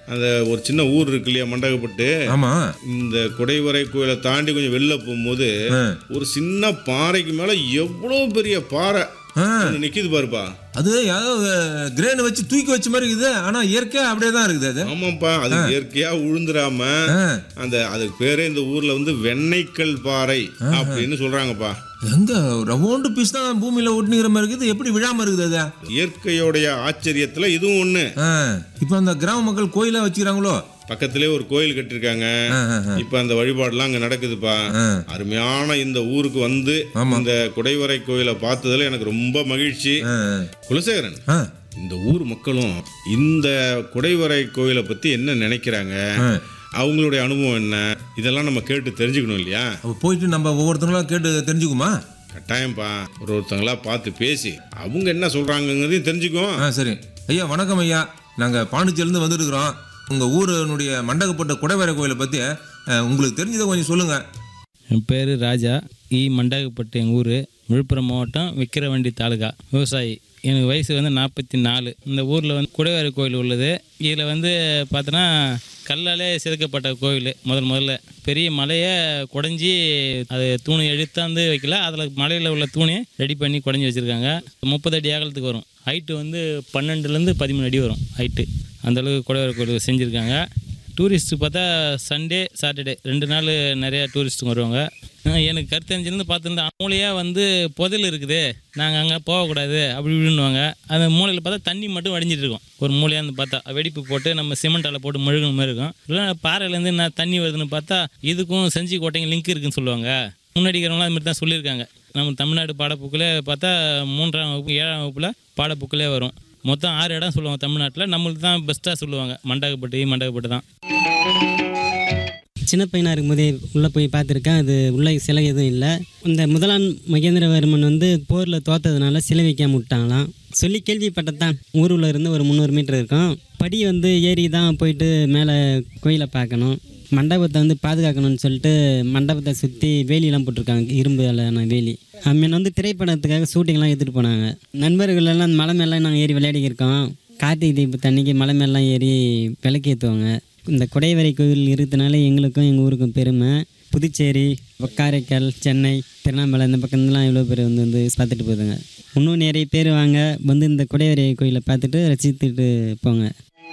அந்த ஒரு சின்ன ஊர் இருக்கு இல்லையா மண்டகப்பட்டு ஆமா இந்த குடைவரை கோயிலை தாண்டி கொஞ்சம் வெளில போகும்போது ஆ. ஒரு சின்ன பாறைக்கு மேல எவ்வளோ பெரிய பாறை ஆ. ஒண்ணு நிக்குது பாருப்பா அது யாரோ கிரேன் வச்சு தூக்கி வச்ச மாதிரி இருக்குது ஆனா இயற்கையா அப்படியே தான் இருக்குது அது ஆமாப்பா அது இயற்கையா உழுந்துராம ஆ. அந்த அதுக்கு பேரே இந்த ஊர்ல வந்து வெண்ணெய்க்கல் பாறை அப்படின்னு சொல்றாங்கப்பா எங்க ரவுண்டு பீஸ் தான் பூமியில ஒட்டுங்கிற மாதிரி இருக்குது எப்படி விழாம இருக்குது அது இயற்கையோடைய ஆச்சரியத்துல இதுவும் ஒண்ணு ஆ. இப்போ அந்த கிராம மக்கள் கோயிலா வச்சுக்கிறாங்களோ பக்கத்திலே ஒரு கோயில் கட்டிருக்காங்க ஆ, ஆ, ஆ. இப்ப அந்த வழிபாடுலாம் அங்க நடக்குதுப்பா ஆ. அருமையான இந்த ஊருக்கு வந்து ஆமா. இந்த குடைவரை கோயிலை பார்த்ததுல எனக்கு ரொம்ப மகிழ்ச்சி ஆ. குலசேகரன் ஆ. இந்த ஊர் மக்களும் இந்த குடைவரை கோயிலை பத்தி என்ன நினைக்கிறாங்க ஆ. அவங்களுடைய அனுபவம் என்ன இதெல்லாம் நம்ம கேட்டு தெரிஞ்சுக்கணும் இல்லையா அப்ப போயிட்டு நம்ம ஒவ்வொருத்தங்களா கேட்டு தெரிஞ்சுக்குமா கட்டாயம்ப்பா ஒரு ஒருத்தங்களா பார்த்து பேசி அவங்க என்ன சொல்றாங்கங்கிறதையும் தெரிஞ்சுக்குவோம் ஆ சரி ஐயா வணக்கம் ஐயா நாங்கள் பாண்டிச்சேரிலேருந்து வந்துருக்குறோம் உங்கள் ஊருனுடைய மண்டகப்பட்ட குடைவரை கோயிலை பற்றி அஹ், உங்களுக்கு தெரிஞ்சதை கொஞ்சம் சொல்லுங்கள் என் பேர் ராஜா இ மண்டகப்பட்டு எங்கள் ஊர் விழுப்புரம் மாவட்டம் விக்கிரவண்டி தாலுகா விவசாயி எனக்கு வயசு வந்து நாற்பத்தி நாலு இந்த ஊரில் வந்து குடைவரை கோயில் உள்ளது இதில் வந்து பார்த்தோன்னா கல்லாலே செதுக்கப்பட்ட கோயில் முதல் முதல்ல பெரிய மலையை குடஞ்சி அது தூணை எடுத்தாந்து வைக்கல அதில் மலையில் உள்ள தூணையை ரெடி பண்ணி குடஞ்சி வச்சுருக்காங்க முப்பது அடி அகலத்துக்கு வரும் ஹைட்டு வந்து பன்னெண்டுலேருந்து பதிமூணு அடி வரும் ஹைட்டு அந்தளவுக்கு குடைவரை கோயில் செஞ்சுருக்காங்க டூரிஸ்ட்டு பார்த்தா சண்டே சாட்டர்டே ரெண்டு நாள் நிறையா டூரிஸ்ட்டுங்க வருவாங்க அஹ் எனக்கு கருத்து தெரிஞ்சிருந்து பார்த்துருந்தா மூலையாக வந்து புதையல் இருக்குது நாங்கள் அங்கே போகக்கூடாது அப்படி இப்படின்னுவாங்க அந்த மூலையில் பார்த்தா தண்ணி மட்டும் வடிஞ்சிட்டு இருக்கும் ஒரு மூலையாந்து பார்த்தா வெடிப்பு போட்டு நம்ம சிமெண்டால் போட்டு மெழுகுன மாதிரி இருக்கும் இல்லை பாறையிலேருந்து என்ன தண்ணி வருதுன்னு பார்த்தா இதுக்கும் செஞ்சி கோட்டைங்க லிங்க் இருக்குன்னு சொல்லுவாங்க முன்னாடி இருக்கிறவங்களாம் அது மாதிரி தான் சொல்லியிருக்காங்க நம்ம தமிழ்நாடு பாடப்புக்கில் பார்த்தா மூன்றாம் வகுப்பு ஏழாம் வகுப்பில் பாடப்புக்கிலே வரும் மொத்தம் ஆறு இடம் சொல்லுவாங்க தமிழ்நாட்டில் நம்மளுக்கு தான் பெஸ்ட்டாக சொல்லுவாங்க மண்டகப்பட்டு மண்டகப்பட்டு தான் சின்ன பையனாக இருக்கும்போதே உள்ளே போய் பார்த்துருக்கேன் அது உள்ளே சிலை எதுவும் இல்லை இந்த முதலாம் மகேந்திரவர்மன் வந்து போரில் தோத்ததுனால சிலை வைக்காம விட்டாங்களாம் சொல்லி கேள்விப்பட்டதான் ஊரில் இருந்து ஒரு முந்நூறு மீட்டர் இருக்கும் படி வந்து ஏறி தான் போயிட்டு மேலே கோயிலை பார்க்கணும் மண்டபத்தை வந்து பாதுகாக்கணும்னு சொல்லிட்டு மண்டபத்தை சுற்றி வேலியெல்லாம் போட்டிருக்காங்க இரும்பு அலான வேலி அம்மன் வந்து திரைப்படத்துக்காக ஷூட்டிங்லாம் எடுத்துகிட்டு போனாங்க நண்பர்கள் எல்லாம் மலை மேலாம் நாங்கள் ஏறி விளையாடிக்கிருக்கோம் கார்த்திகை தீபத்து அன்னைக்கு மலை மேலாம் ஏறி விளக்கேற்றுவாங்க இந்த குடைவரை கோவில் இருக்கிறதுனால எங்களுக்கும் எங்கள் ஊருக்கும் பெருமை புதுச்சேரி காரைக்கால் சென்னை திருவண்ணாமலை இந்த பக்கம்லாம் இவ்வளோ பேர் வந்து வந்து பார்த்துட்டு போகுதுங்க இன்னும் நிறைய பேர் வாங்க வந்து இந்த குடைவரை கோயிலை பார்த்துட்டு ரசித்துட்டு போங்க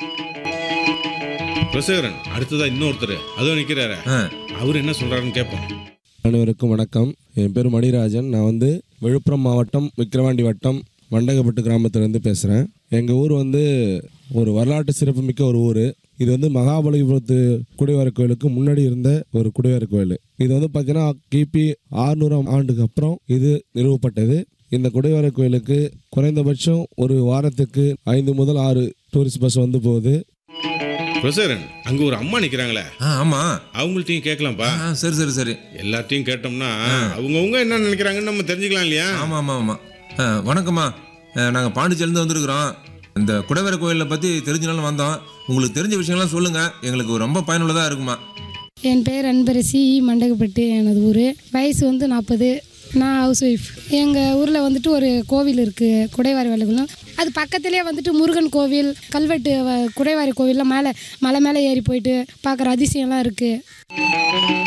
குலசேகரன் அடுத்ததா இன்னொருத்தர் அதுவும் நிக்கிறாரு ஆ அவர் என்ன சொல்றாருன்னு கேட்போம் அனைவருக்கும் வணக்கம் என் பேர் மணிராஜன் நான் வந்து விழுப்புரம் மாவட்டம் விக்கிரவாண்டி வட்டம் மண்டகப்பட்டு கிராமத்துலேருந்து பேசுகிறேன் எங்கள் ஊர் வந்து ஒரு வரலாற்று சிறப்புமிக்க ஒரு ஊர் இது வந்து மகாபலிபுரத்து குடிவார கோயிலுக்கு முன்னாடி இருந்த ஒரு குடிவார கோயில் இது வந்து பார்த்தீங்கன்னா கிபி ஆறுநூறாம் ஆண்டுக்கு அப்புறம் இது நிறுவப்பட்டது இந்த குடிவார கோயிலுக்கு குறைந்தபட்சம் ஒரு வாரத்துக்கு ஐந்து முதல் ஆறு டூரிஸ்ட் பஸ் வந்து போகுது குலசேகரன் அங்க ஒரு அம்மா நிக்கிறாங்களே ஆ ஆமாம் அவங்கள்ட்டையும் கேட்கலாம்ப்பா ஆ சரி சரி சரி எல்லார்ட்டையும் கேட்டோம்னா அவங்கவுங்க என்ன நினைக்கிறாங்கன்னு நம்ம தெரிஞ்சுக்கலாம் இல்லையா ஆமாம் ஆமாம் ஆமாம் ஆ வணக்கம்மா நாங்கள் பாண்டிச்சேரிலேருந்து வந்திருக்கிறோம் இந்த குடைவரை கோயிலை பற்றி தெரிஞ்சனாலும் வந்தோம் உங்களுக்கு தெரிஞ்ச விஷயங்கள்லாம் சொல்லுங்கள் எங்களுக்கு ரொம்ப பயனுள்ளதாக இருக்குமா என் பேர் அன்பரசி ஈ மண்டகப்பட்டு எனது ஊர் வயசு வந்து நாற்பது நான் ஹவுஸ் ஒய்ஃப் எங்கள் ஊரில் வந்துட்டு ஒரு கோவில் இருக்குது குடைவாரி வேலைகளும் அது பக்கத்துலேயே வந்துட்டு முருகன் கோவில் கல்வெட்டு வ- குடைவாரி கோவிலில் மேலே மலை மேலே ஏறி போயிட்டு பார்க்குற அதிசயம்லாம் இருக்குது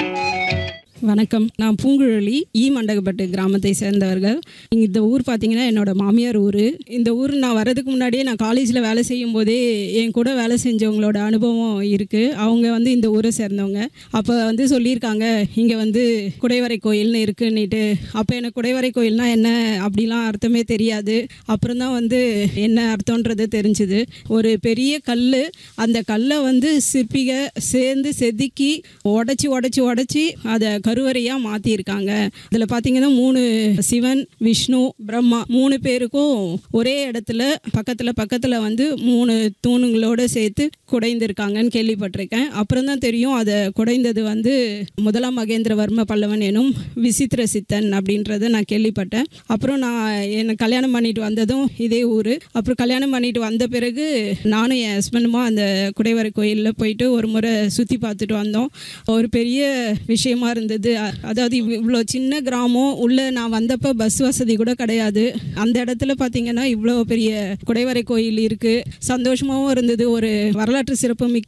வணக்கம் நான் பூங்குழலி ஈ மண்டகப்பட்டு கிராமத்தை சேர்ந்தவர்கள் இங்க இந்த ஊர் பார்த்தீங்கன்னா என்னோட மாமியார் ஊர் இந்த ஊர் நான் வர்றதுக்கு முன்னாடியே நான் காலேஜில் வேலை செய்யும் போதே என் கூட வேலை செஞ்சவங்களோட அனுபவம் இருக்குது அவங்க வந்து இந்த ஊரை சேர்ந்தவங்க அப்போ வந்து சொல்லியிருக்காங்க இங்கே வந்து குடைவரை கோயில்னு இருக்குன்னுட்டு அப்போ எனக்கு குடைவரை கோயில்னா என்ன அப்படிலாம் அர்த்தமே தெரியாது அப்புறம் தான் வந்து என்ன அர்த்தன்றது தெரிஞ்சுது ஒரு பெரிய கல் அந்த கல்லை வந்து சிற்பிக சேர்ந்து செதுக்கி உடச்சி உடச்சி உடச்சி அதை கருவறையாக மாற்றிருக்காங்க இதில் பார்த்தீங்கன்னா மூணு சிவன் விஷ்ணு பிரம்மா மூணு பேருக்கும் ஒரே இடத்துல பக்கத்தில் பக்கத்தில் வந்து மூணு தூணுங்களோட சேர்த்து குடைந்திருக்காங்கன்னு கேள்விப்பட்டிருக்கேன் அப்புறம் தான் தெரியும் அதை குடைந்தது வந்து முதலாம் மகேந்திரவர்ம பல்லவன் எனும் விசித்திர சித்தன் அப்படின்றத நான் கேள்விப்பட்டேன் அப்புறம் நான் என்னை கல்யாணம் பண்ணிட்டு வந்ததும் இதே ஊர் அப்புறம் கல்யாணம் பண்ணிட்டு வந்த பிறகு நானும் என் ஹஸ்பண்டுமா அந்த குடைவரை கோயிலில் போயிட்டு ஒரு முறை சுற்றி பார்த்துட்டு வந்தோம் ஒரு பெரிய விஷயமா இருந்தது அ- அதாவது இவ்- இவ்வளோ சின்ன கிராமம் உள்ளே நான் வந்தப்போ பஸ் வசதி கூட கிடையாது அந்த இடத்துல பார்த்தீங்கன்னா இவ்வளோ பெரிய குடைவரை கோயில் இருக்குது சந்தோஷமாகவும் இருந்தது ஒரு வரலாற்று சிறப்பு மிக்க